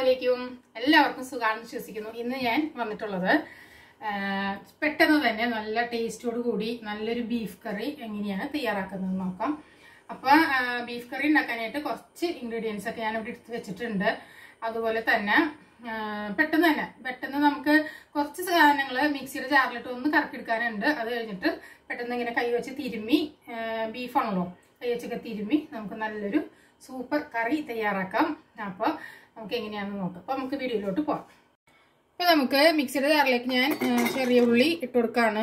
അലൈക്കും എല്ലാവർക്കും സുഖാണെന്ന് വിശ്വസിക്കുന്നു ഇന്ന് ഞാൻ വന്നിട്ടുള്ളത് ആ, പെട്ടെന്ന് തന്നെ നല്ല ടേസ്റ്റോട് കൂടി നല്ലൊരു ബീഫ് കറി എങ്ങനെയാണ് തയ്യാറാക്കുന്നത് നോക്കാം അപ്പോൾ ബീഫ് കറി ഉണ്ടാക്കാനായിട്ട് കുറച്ച് ഇൻഗ്രീഡിയൻസ് ഒക്കെ ഞാൻ ഇവിടെ എടുത്ത് വെച്ചിട്ടുണ്ട് അതുപോലെ തന്നെ ആ, പെട്ടെന്ന് തന്നെ പെട്ടെന്ന് നമുക്ക് കുറച്ച് സാധനങ്ങൾ മിക്സിയുടെ ജാറിലിട്ട് ഒന്ന് കറക്കിയെടുക്കാനുണ്ട് അത് കഴിഞ്ഞിട്ട് പെട്ടെന്ന് ഇങ്ങനെ കൈ വെച്ച് തിരുമ്മി ബീഫാണല്ലോ കൈ വെച്ചൊക്കെ തിരുമ്മി നമുക്ക് നല്ലൊരു സൂപ്പർ കറി തയ്യാറാക്കാം അപ്പോൾ നമുക്ക് എങ്ങനെയാണെന്ന് നോക്കാം അപ്പോൾ നമുക്ക് വീഡിയോയിലോട്ട് പോകാം അപ്പോൾ നമുക്ക് മിക്സിയുടെ ജാറിലേക്ക് ഞാൻ ആ, ചെറിയ ഉള്ളി ഇട്ട് കൊടുക്കാണ്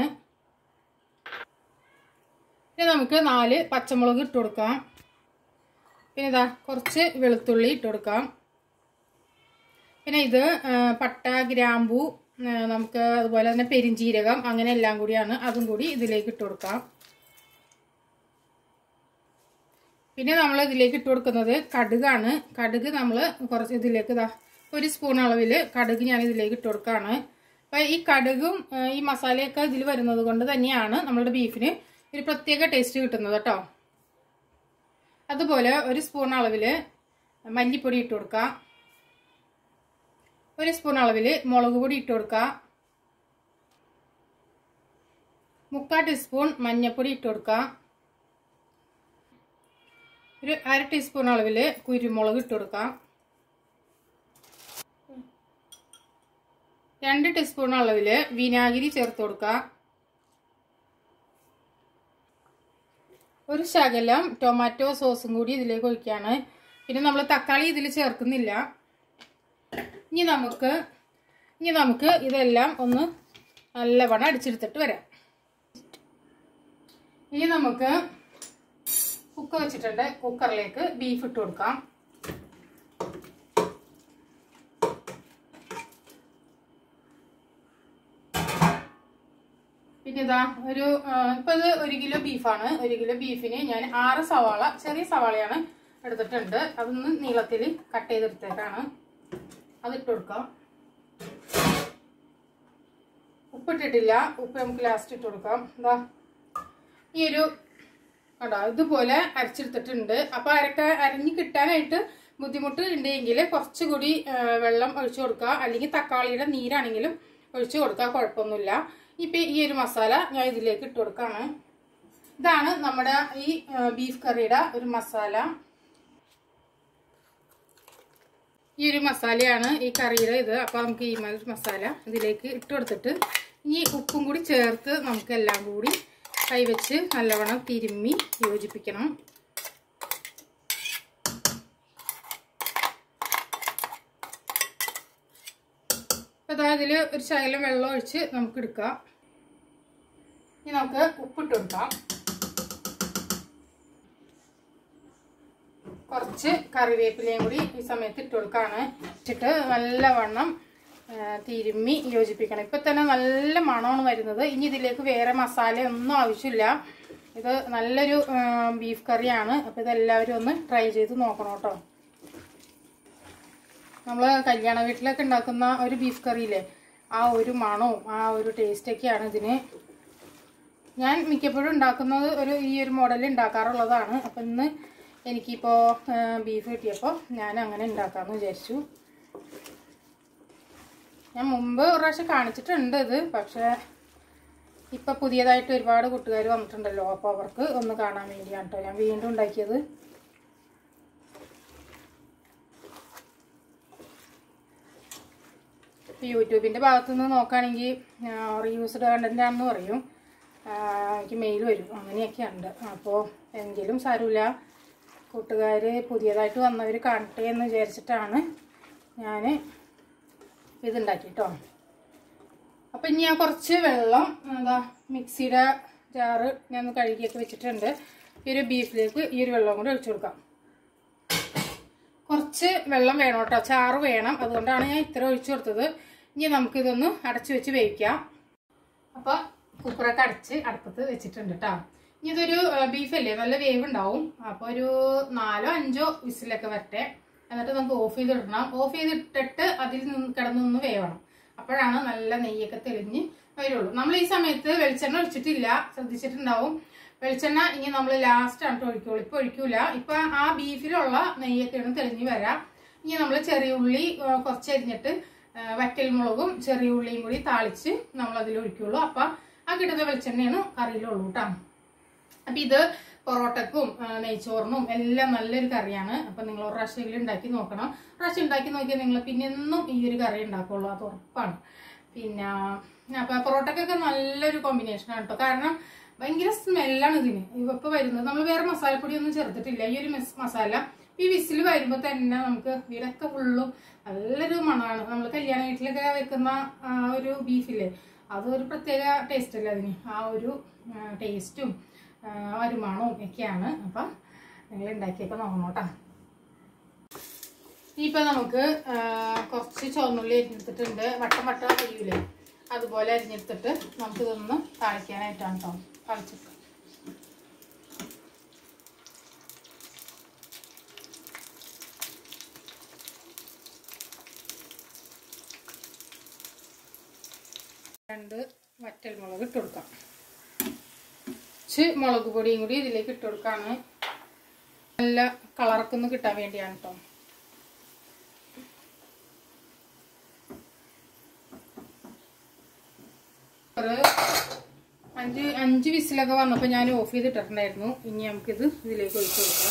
പിന്നെ നമുക്ക് നാല് പച്ചമുളക് ഇട്ട് കൊടുക്കാം പിന്നെ ഇതാ കുറച്ച് വെളുത്തുള്ളി ഇട്ട് കൊടുക്കാം പിന്നെ ഇത് ആ, പട്ട ഗ്രാമ്പു ആ, നമുക്ക് അതുപോലെ തന്നെ പെരിഞ്ചീരകം അങ്ങനെ എല്ലാം കൂടിയാണ് അതും കൂടി ഇതിലേക്ക് ഇട്ട് കൊടുക്കാം പിന്നെ നമ്മൾ ഇതിലേക്ക് ഇട്ട് കൊടുക്കുന്നത് കടുകാണ് കടുക് നമ്മൾ കുറച്ച് ഇതിലേക്ക് ഇതാ ഒരു സ്പൂൺ അളവിൽ കടുക് ഞാൻ ഇതിലേക്ക് ഇട്ട് കൊടുക്കുകയാണ് അപ്പം ഈ കടുകും ആ, ഈ മസാലയൊക്കെ ഇതിൽ വരുന്നത് കൊണ്ട് തന്നെയാണ് നമ്മളുടെ ബീഫിന് ഒരു പ്രത്യേക ടേസ്റ്റ് കിട്ടുന്നത് കേട്ടോ അതുപോലെ ഒരു സ്പൂൺ അളവിൽ മല്ലിപ്പൊടി ഇട്ട് കൊടുക്കാം ഒരു സ്പൂൺ അളവിൽ മുളക് പൊടി ഇട്ട് കൊടുക്കാം മുക്കാൽ ടീസ്പൂൺ മഞ്ഞൾപ്പൊടി ഇട്ട് കൊടുക്കാം ഒരു അര ടീസ്പൂൺ അളവിൽ കുരുമുളക് ഇട്ട് കൊടുക്കാം രണ്ട് ടീസ്പൂൺ അളവിൽ വിനാഗിരി ചേർത്ത് കൊടുക്കാം ഒരു ശകലം ടൊമാറ്റോ സോസും കൂടി ഇതിലേക്ക് ഒഴിക്കുകയാണ് പിന്നെ നമ്മൾ തക്കാളി ഇതിൽ ചേർക്കുന്നില്ല ഇനി നമുക്ക് ഇനി നമുക്ക് ഇതെല്ലാം ഒന്ന് നല്ലവണ്ണം അടിച്ചെടുത്തിട്ട് വരാം ഇനി നമുക്ക് കുക്കർ വെച്ചിട്ടുണ്ട് കുക്കറിലേക്ക് ബീഫ് ഇട്ട് കൊടുക്കാം പിന്നെ ഇതാ ഒരു ആ, ഇപ്പൊ ഇത് ഒരു കിലോ ബീഫാണ് ഒരു കിലോ ബീഫിന് ഞാൻ ആറ് സവാള ചെറിയ സവാളയാണ് എടുത്തിട്ടുണ്ട് അതൊന്ന് നീളത്തിൽ കട്ട് ചെയ്തെടുത്തേക്കാണ് അത് ഇട്ട് കൊടുക്കാം ഉപ്പിട്ടിട്ടില്ല ഉപ്പ് നമുക്ക് ലാസ്റ്റ് ഇട്ട് കൊടുക്കാം ഇതാ ഈ ഒരു കണ്ടോ ഇതുപോലെ അരച്ചെടുത്തിട്ടുണ്ട് അപ്പൊ അരക്ക അരിഞ്ഞ് കിട്ടാനായിട്ട് ബുദ്ധിമുട്ട് ഉണ്ടെങ്കിൽ കുറച്ചുകൂടി ആ, വെള്ളം ഒഴിച്ചു കൊടുക്കുക അല്ലെങ്കിൽ തക്കാളിയുടെ നീരാണെങ്കിലും ഒഴിച്ചു കൊടുക്കുക കുഴപ്പമൊന്നുമില്ല ഇപ്പൊ ഈ ഒരു മസാല ഞാൻ ഇതിലേക്ക് ഇട്ട് കൊടുക്കാണ് ഇതാണ് നമ്മുടെ ഈ ആ, ബീഫ് കറിയുടെ ഒരു മസാല ഈ ഒരു മസാലയാണ് ഈ കറിയുടെ ഇത് അപ്പോൾ നമുക്ക് ഈ ഒരു മസാല ഇതിലേക്ക് ഇട്ട് കൊടുത്തിട്ട് ഇനി ഉപ്പും കൂടി ചേർത്ത് നമുക്ക് എല്ലാം കൂടി കൈവച്ച് നല്ലവണ്ണം തിരുമ്മി യോജിപ്പിക്കണം അപ്പോൾ അതാ ഇതിൽ ഒരു ശകലം വെള്ളം ഒഴിച്ച് നമുക്ക് എടുക്കാം ഇനി നമുക്ക് ഉപ്പിട്ട് കൊടുക്കാം കുറച്ച് കറിവേപ്പിലയും കൂടി ഈ സമയത്ത് ഇട്ട് കൊടുക്കാണ് ഇട്ടിട്ട് നല്ലവണ്ണം ആ, തിരുമ്മി യോജിപ്പിക്കണം ഇപ്പൊ തന്നെ നല്ല മണമാണ് വരുന്നത് ഇനി ഇതിലേക്ക് വേറെ മസാല ഒന്നും ആവശ്യമില്ല ഇത് നല്ലൊരു ആ, ബീഫ് കറിയാണ് അപ്പോൾ ഇതെല്ലാവരും ഒന്ന് ട്രൈ ചെയ്ത് നോക്കണം കേട്ടോ നമ്മൾ കല്യാണ വീട്ടിലൊക്കെ ഉണ്ടാക്കുന്ന ഒരു ബീഫ് കറിയില്ലേ ആ ഒരു മണവും ആ ഒരു ടേസ്റ്റൊക്കെയാണ് ഇതിന് ഞാൻ മിക്കപ്പോഴും ഉണ്ടാക്കുന്നത് ഒരു ഈ ഒരു മോഡൽ ഉണ്ടാക്കാറുള്ളതാണ് അപ്പം ഇന്ന് എനിക്കിപ്പോൾ ബീഫ് കിട്ടിയപ്പോൾ ഞാൻ അങ്ങനെ ഉണ്ടാക്കാമെന്ന് വിചാരിച്ചു ഞാൻ മുമ്പ് ഒരു പ്രാവശ്യം കാണിച്ചിട്ടുണ്ട് ഇത് പക്ഷേ ഇപ്പം പുതിയതായിട്ട് ഒരുപാട് കൂട്ടുകാർ വന്നിട്ടുണ്ടല്ലോ അപ്പോൾ അവർക്ക് ഒന്ന് കാണാൻ വേണ്ടിയാണ് കേട്ടോ ഞാൻ വീണ്ടും ഉണ്ടാക്കിയത് ഇപ്പോൾ യൂട്യൂബിൻ്റെ ഭാഗത്തു നിന്ന് നോക്കുകയാണെങ്കിൽ റീയൂസ്ഡ് കണ്ടൻ്റ് ആണെന്ന് പറയും ആ, എനിക്ക് മെയിൽ വരും അങ്ങനെയൊക്കെ ഉണ്ട് അപ്പോൾ എങ്കിലും സാരമില്ല കൂട്ടുകാർ പുതിയതായിട്ട് വന്നവർ കാണട്ടെ എന്ന് വിചാരിച്ചിട്ടാണ് ഞാൻ ഇതുണ്ടാക്കി കേട്ടോ അപ്പം ഇനി ഞാൻ കുറച്ച് വെള്ളം എന്താ മിക്സിയുടെ ജാറ് ഞാൻ ഒന്ന് കഴുകിയൊക്കെ വെച്ചിട്ടുണ്ട് ഈ ഒരു ബീഫിലേക്ക് ഈ ഒരു വെള്ളം കൂടി ഒഴിച്ചു കൊടുക്കാം കുറച്ച് വെള്ളം വേണം കേട്ടോ ചാറ് വേണം അതുകൊണ്ടാണ് ഞാൻ ഇത്ര ഒഴിച്ചു കൊടുത്തത് ഇനി നമുക്കിതൊന്ന് അടച്ചു വെച്ച് വേവിക്കാം അപ്പോൾ കുക്കറൊക്കെ അടച്ച് അടുപ്പത്ത് വെച്ചിട്ടുണ്ട് കേട്ടോ ഇനി ഇതൊരു ബീഫല്ലേ നല്ല വേവ് ഉണ്ടാവും അപ്പോൾ ഒരു നാലോ അഞ്ചോ വിസിലൊക്കെ വരട്ടെ എന്നിട്ട് നമുക്ക് ഓഫ് ചെയ്തിടണം ഓഫ് ചെയ്തിട്ടിട്ട് അതിൽ നിന്ന് കിടന്നൊന്ന് വേവണം അപ്പോഴാണ് നല്ല നെയ്യൊക്കെ തെളിഞ്ഞ് വരുള്ളൂ നമ്മൾ ഈ സമയത്ത് വെളിച്ചെണ്ണ ഒഴിച്ചിട്ടില്ല ശ്രദ്ധിച്ചിട്ടുണ്ടാവും വെളിച്ചെണ്ണ ഇനി നമ്മൾ ലാസ്റ്റ് ആണ് ഒഴിക്കുള്ളൂ ഇപ്പൊ ഒഴിക്കൂല ഇപ്പൊ ആ ബീഫിലുള്ള നെയ്യൊക്കെ ആണ് തെളിഞ്ഞ് വരാം ഇനി നമ്മൾ ചെറിയ ഉള്ളി ആ, കുറച്ച് അരിഞ്ഞിട്ട് ആ, വറ്റൽ മുളകും ചെറിയ ഉള്ളിയും കൂടി താളിച്ച് നമ്മൾ അതിൽ ഒഴിക്കുള്ളൂ അപ്പൊ ആ കിട്ടുന്ന വെളിച്ചെണ്ണയാണ് കറിയിലുള്ളൂ കേട്ടോ അപ്പൊ ഇത് പൊറോട്ടക്കും ആ, നെയ്ച്ചോറിനും എല്ലാം നല്ലൊരു കറിയാണ് അപ്പൊ നിങ്ങൾ ഒരു പ്രാവശ്യം ഉണ്ടാക്കി നോക്കണം ഒരു പ്രാവശ്യം ഉണ്ടാക്കി നോക്കിയാൽ നിങ്ങൾ പിന്നെ എന്നും ഈ ഒരു കറി ഉണ്ടാക്കുള്ളൂ അത് ഉറപ്പാണ് പിന്നെ അപ്പൊ പൊറോട്ടക്കൊക്കെ നല്ലൊരു കോമ്പിനേഷൻ ആണ് കേട്ടോ കാരണം ഭയങ്കര സ്മെല്ലാണ് ഇതിന് ഇപ്പൊ വരുന്നത് നമ്മൾ വേറെ മസാലപ്പൊടി ഒന്നും ചേർത്തിട്ടില്ല ഈ ഒരു മിസ് മസാല ഈ വിസിൽ വരുമ്പോൾ തന്നെ നമുക്ക് വീടൊക്കെ ഫുള്ളും നല്ലൊരു മണമാണ് നമ്മൾ കല്യാണ വീട്ടിലൊക്കെ വെക്കുന്ന ആ, ഒരു ബീഫില്ലേ അതൊരു പ്രത്യേക ടേസ്റ്റ് അല്ലേ അതിന് ആ ഒരു ടേസ്റ്റും വരുമാനവും ഒക്കെയാണ് അപ്പം നിങ്ങൾ ഉണ്ടാക്കിയപ്പോൾ നോക്കണോട്ടാ ഇനിയിപ്പോൾ നമുക്ക് ആ, കുറച്ച് ചുവന്നുള്ളി അരിഞ്ഞെടുത്തിട്ടുണ്ട് വട്ടം വട്ടം അരിയൂലേ അതുപോലെ അരിഞ്ഞെടുത്തിട്ട് നമുക്കിതൊന്ന് താളിക്കാനായിട്ടാണ് കേട്ടോ താളിച്ചിട്ട് രണ്ട് വറ്റൽ മുളക് ഇട്ട് കൊടുക്കാം കുറച്ച് മുളക് പൊടിയും കൂടി ഇതിലേക്ക് ഇട്ട് കൊടുക്കാണ് നല്ല കളറൊക്കെ ഒന്ന് കിട്ടാൻ വേണ്ടിയാണ് കേട്ടോ ഒരു അഞ്ച് അഞ്ച് വിസിലൊക്കെ വന്നപ്പോൾ ഞാൻ ഓഫ് ചെയ്തിട്ടിട്ടുണ്ടായിരുന്നു ഇനി നമുക്കിത് ഇതിലേക്ക് ഒഴിച്ചു കൊടുക്കാം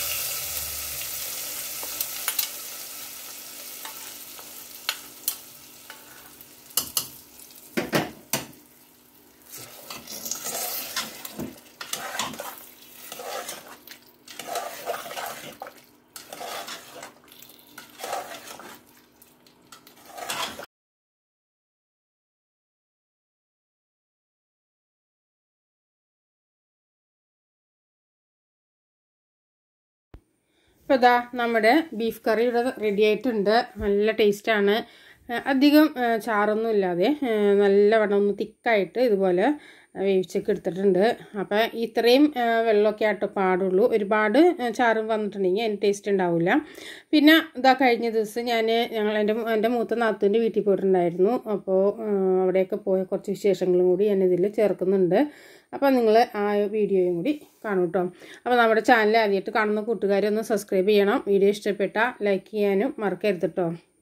ഇപ്പോൾ ഇതാ നമ്മുടെ ബീഫ് കറി ഇവിടെ റെഡി ആയിട്ടുണ്ട് നല്ല ടേസ്റ്റാണ് അധികം ആ, ചാറൊന്നും ഇല്ലാതെ ആ, നല്ലവണ്ണം ഒന്ന് തിക്കായിട്ട് ഇതുപോലെ വേവിച്ചൊക്കെ എടുത്തിട്ടുണ്ട് അപ്പോൾ ഇത്രയും ആ, വെള്ളമൊക്കെ ആയിട്ട് പാടുള്ളൂ ഒരുപാട് ആ, ചാറ് വന്നിട്ടുണ്ടെങ്കിൽ അതിന് ടേസ്റ്റ് ഉണ്ടാവില്ല പിന്നെ ഇതാ കഴിഞ്ഞ ദിവസം ഞാൻ ഞങ്ങൾ എൻ്റെ എൻ്റെ മൂത്ത നാത്തൂൻ്റെ വീട്ടിൽ പോയിട്ടുണ്ടായിരുന്നു അപ്പോൾ ആ, അവിടെയൊക്കെ പോയ കുറച്ച് വിശേഷങ്ങളും കൂടി ഞാൻ ഇതിൽ ചേർക്കുന്നുണ്ട് അപ്പോൾ നിങ്ങൾ ആ വീഡിയോയും കൂടി കാണും കേട്ടോ അപ്പോൾ നമ്മുടെ ചാനൽ ആദ്യമായിട്ട് കാണുന്ന കൂട്ടുകാരെ ഒന്ന് സബ്സ്ക്രൈബ് ചെയ്യണം വീഡിയോ ഇഷ്ടപ്പെട്ടാൽ ലൈക്ക് ചെയ്യാനും മറക്കരുത് കേട്ടോ